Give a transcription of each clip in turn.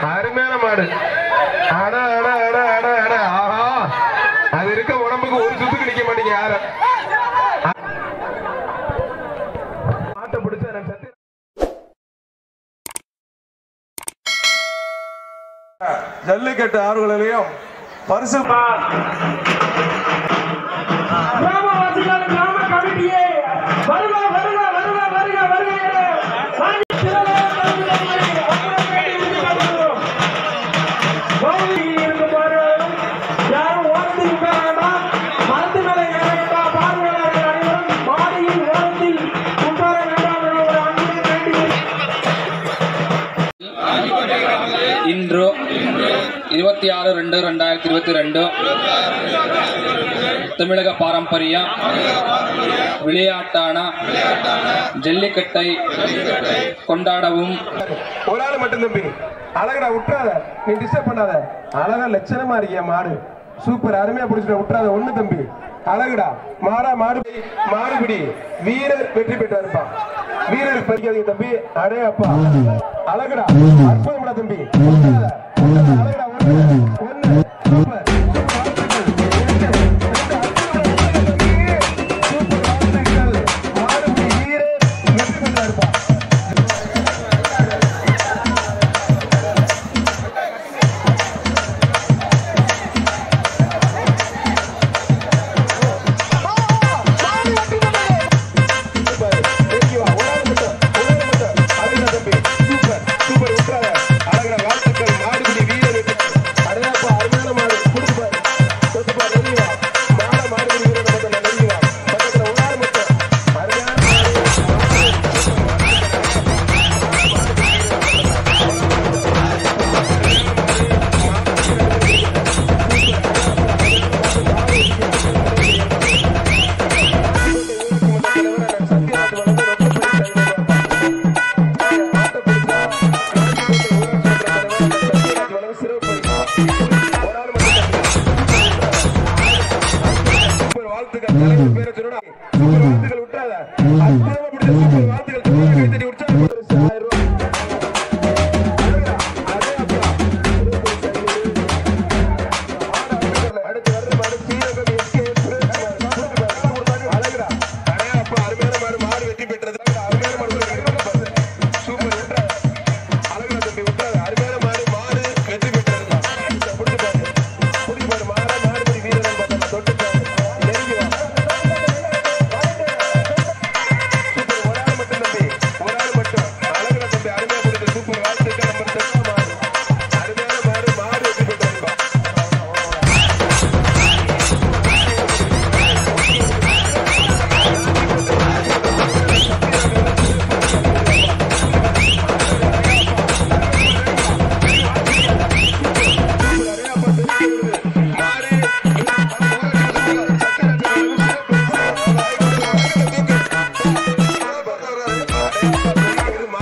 அருமையான மாடு அட அட அட அட அட ஆஹா அது இருக்க உடம்புக்கு ஒரு சுத்துக்கு நிக்க மாட்டீங்க யாரும் மாட்டை பிடிச்சா எனக்கு சத்தியம் ஜல்லிக்கட்டு ஆறுகளிலையும் பரிசு கிராமவாசிகள் கிராம கமிட்டியே வருக வருக வருக வருக வருக என வாங்கி திரளாக கலந்து கொள்ளும்படி அன்புடன் வேண்டி விண்ணப்பிக்கிறோம். கோவிலில் இருக்குமாறு யாரும் ஓரத்தில் உட்கார வேண்டாம் மரத்து மேலே ஏற வேண்டாம் பார்வையாளர்கள் அனைவரும் மாடியின் ஓரத்தில் உட்கார வேண்டாம் என ஒரு அன்புடன் வேண்டி இன்று இருபத்தி ஆறு ரெண்டு ரெண்டாயிரத்தி இருபத்தி ரெண்டு தமிழக பாரம்பரிய விளையாட்டான ஜல்லிக்கட்டை கொண்டாடவும் ஒரு ஆள் மட்டும் தம்பி அழகடா விட்டுறாத நீ டிஸ்டர்ப் பண்ணாத அழகா லட்சணமா இருக்கிய மாடு சூப்பர் அருமையா பிடிச்சிட்ட விட்டுறாத ஒண்ணு தம்பி அழகுடா மாடா மாடு மாடுபிடி வீரர் வெற்றி பெற்று இருப்பான் வீரர் பறிக்காதீங்க தம்பி அடே அப்பா அழகுடா அற்புதம்டா தம்பி விட்டுறாத. விட்டுறாத. அழகுடா ஒண்ணு ஒண்ணு சூப்பர் சூப்பர் வாழ்த்துக்கள் மாடுபிடி வீரர் வெற்றி பெற்று இருப்பான் சூப்பர் தேங்க்யூ ஒரு ஆள் மட்டும் ஒரு ஆள் மட்டும் அழகா தம்பி சூப்பர் சூப்பர் விட்டுறாத அழகா வாழ்த்துக்கள் மாடுபிடி வீரர் வெற்றி. அடையாப்பா அருமையான மாடு கொடுத்து பாரு கொடுத்து பாரு நெருங்கி வா மாட மாடுபிடி வீரர் மட்டும் நெருங்கி வா பக்கத்துல ஒரு ஆள் மட்டும் அருமையான மாடு வாழ்த்துக்கள் தலைவர் பேரை சொல்லணும் சூப்பர் வாழ்த்துக்கள் விட்டுறாத அற்புதமா பிடிச்ச சூப்பர் வாழ்த்துக்கள் சொல்லுங்க கைத்தட்டி உற்சாகம் ஆயிரம் ரூபாய் அதே அப்பா அடுத்து வர்ற மாடு சீரகம் எஸ்கே அழகுடா அடையா அப்பா அருமையான மாடு மாடு வெற்றி பெற்றது அருமையான மாடு சூப்பர் விட்டுறாத அழகுடா தம்பி விட்டுறாத அருமையான மாடு மாடு வெற்றி பெற்றது புடிச்சு பாரு புடிச்சு பாரு மாடா மாடு வீரன் பார்த்தா தொட்டு பாரு நெருங்கி வா சூப்பர் ஒரு ஆள் மட்டும் தம்பி ஒரு ஆள் மட்டும் அழகுடா தம்பி அருமையா பிடிச்ச சூப்பர் வாழ்த்துக்கள் நம்பர் தென்னா மாடு அருமையான மாடு மாடு வெற்றி பெற்றது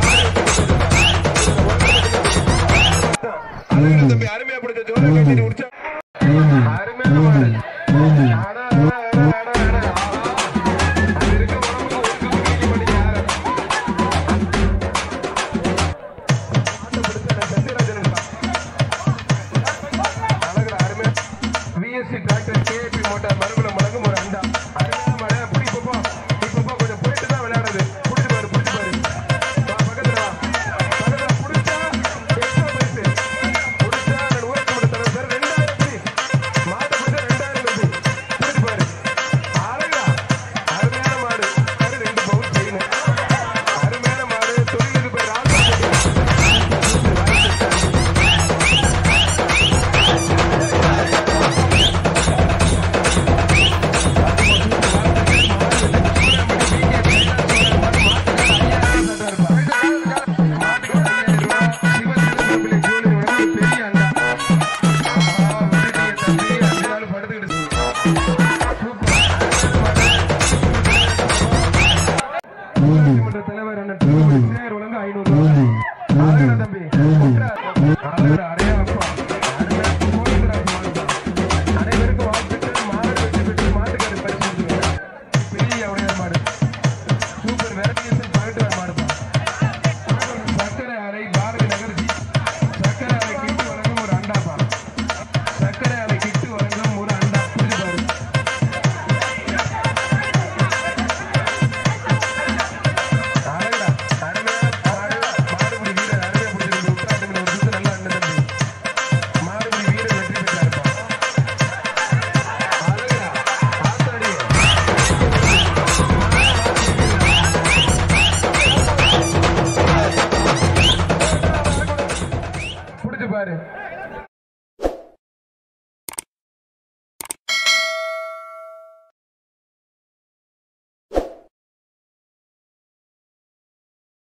தம்பி அருமையா பிடிச்ச ஜோர கட்டிட்டு உற்சாகம்